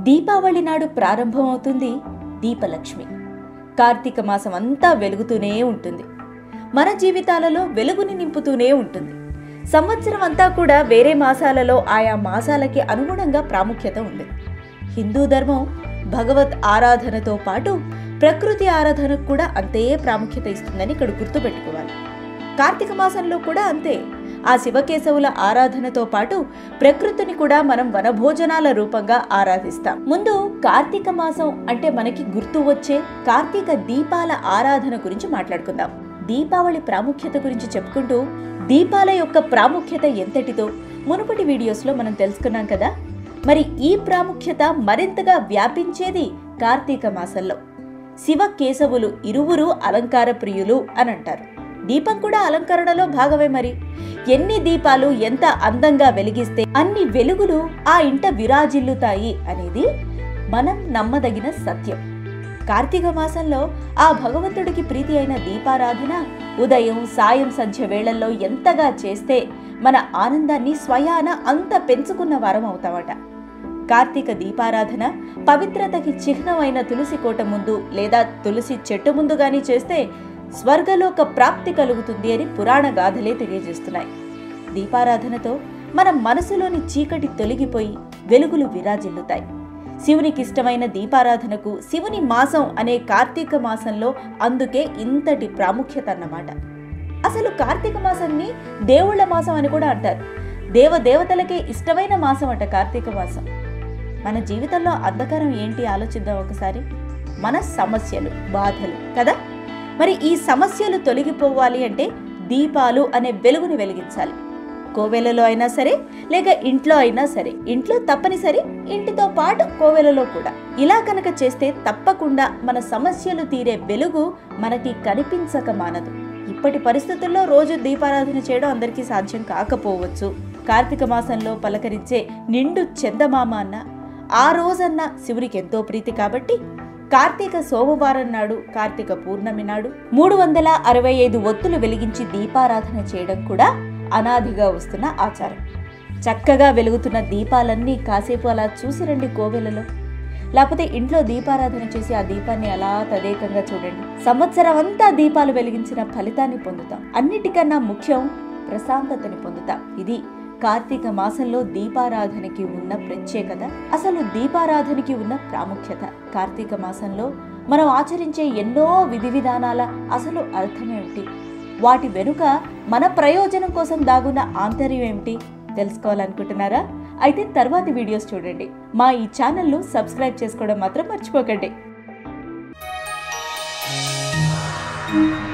దీపావళి నాడు ప్రారంభమవుతుంది దీపలక్ష్మి కార్తీక మాసం అంతా వెలుగుతూనే ఉంటుంది మన జీవితాలలో వెలుగుని నింపుతూనే ఉంటుంది సంవత్సరం అంతా కూడా వేరే మాసాలలో ఆయా మాసాలకి అనుగుణంగా ప్రాముఖ్యత ఉంది హిందూ ధర్మం భగవత్ ఆరాధనతో పాటు ప్రకృతి ఆరాధనకు కూడా అంతే ప్రాముఖ్యత ఇస్తుందని ఇక్కడ గుర్తుపెట్టుకోవాలి కార్తీక మాసంలో కూడా అంతే ఆ శివకేశవుల ఆరాధనతో పాటు ప్రకృతిని కూడా మనం వనభోజనాల రూపంగా ఆరాధిస్తాం ముందు కార్తీక మాసం అంటే మనకి గుర్తు వచ్చే కార్తీక దీపాల ఆరాధన గురించి మాట్లాడుకుందాం దీపావళి ప్రాముఖ్యత గురించి చెప్పుకుంటూ దీపాల యొక్క ప్రాముఖ్యత ఎంతటితో మునుపటి వీడియోస్లో మనం తెలుసుకున్నాం కదా మరి ఈ ప్రాముఖ్యత మరింతగా వ్యాపించేది కార్తీక మాసంలో శివ కేశవులు ఇరువురు అలంకార ప్రియులు అని అంటారు దీపం కూడా అలంకరణలో భాగమే మరి ఎన్ని దీపాలు ఎంత అందంగా వెలిగిస్తే అన్ని వెలుగులు ఆ ఇంట విరాజిల్లుతాయి అనేది మనం నమ్మదగిన సత్యం కార్తీక మాసంలో ఆ భగవంతుడికి ప్రీతి అయిన దీపారాధన ఉదయం సాయం సంధ్య వేళల్లో ఎంతగా చేస్తే మన ఆనందాన్ని స్వయాన అంత పెంచుకున్న వారం అవుతామట కార్తీక దీపారాధన పవిత్రతకి చిహ్నమైన తులసి కోట ముందు లేదా తులసి చెట్టు ముందు గాని చేస్తే స్వర్గలోక ప్రాప్తి కలుగుతుంది అని పురాణ గాథలే తెలియజేస్తున్నాయి దీపారాధనతో మన మనసులోని చీకటి తొలగిపోయి వెలుగులు విరాజిల్లుతాయి శివునికి ఇష్టమైన దీపారాధనకు శివుని మాసం అనే కార్తీక మాసంలో అందుకే ఇంతటి ప్రాముఖ్యత అన్నమాట అసలు కార్తీక మాసాన్ని దేవుళ్ళ మాసం అని కూడా అంటారు దేవ దేవతలకే ఇష్టమైన మాసం అట కార్తీక మాసం మన జీవితంలో అంధకారం ఏంటి ఆలోచిద్దాం ఒకసారి మన సమస్యలు బాధలు కదా మరి ఈ సమస్యలు తొలగిపోవాలి అంటే దీపాలు అనే వెలుగుని వెలిగించాలి కోవెలలో అయినా సరే లేక ఇంట్లో అయినా సరే ఇంట్లో తప్పనిసరి ఇంటితో పాటు కోవెలలో కూడా ఇలా కనుక చేస్తే తప్పకుండా మన సమస్యలు తీరే వెలుగు మనకి కనిపించక మానదు ఇప్పటి పరిస్థితుల్లో రోజు దీపారాధన చేయడం అందరికీ సాధ్యం కాకపోవచ్చు కార్తీక మాసంలో పలకరించే నిండు చందమామ అన్న ఆ రోజన్న శివునికి ఎంతో ప్రీతి కాబట్టి కార్తీక సోమవారం నాడు కార్తీక పూర్ణమి నాడు మూడు వందల అరవై ఐదు ఒత్తులు వెలిగించి దీపారాధన చేయడం కూడా అనాదిగా వస్తున్న ఆచారం చక్కగా వెలుగుతున్న దీపాలన్నీ కాసేపు అలా చూసి రండి కోవెలలో లేకపోతే ఇంట్లో దీపారాధన చేసి ఆ దీపాన్ని అలా తదేకంగా చూడండి సంవత్సరం అంతా దీపాలు వెలిగించిన ఫలితాన్ని పొందుతాం అన్నిటికన్నా ముఖ్యం ప్రశాంతతని పొందుతాం ఇది కార్తీక మాసంలో దీపారాధనకి ఉన్న ప్రత్యేకత అసలు దీపారాధనకి ఉన్న ప్రాముఖ్యత కార్తీక మాసంలో మనం ఆచరించే ఎన్నో విధి విధానాల అసలు అర్థమేమిటి వాటి వెనుక మన ప్రయోజనం కోసం దాగున్న ఆంతర్యం ఏమిటి తెలుసుకోవాలనుకుంటున్నారా అయితే తర్వాతి వీడియోస్ చూడండి మా ఈ ఛానల్ను సబ్స్క్రైబ్ చేసుకోవడం మాత్రం మర్చిపోకండి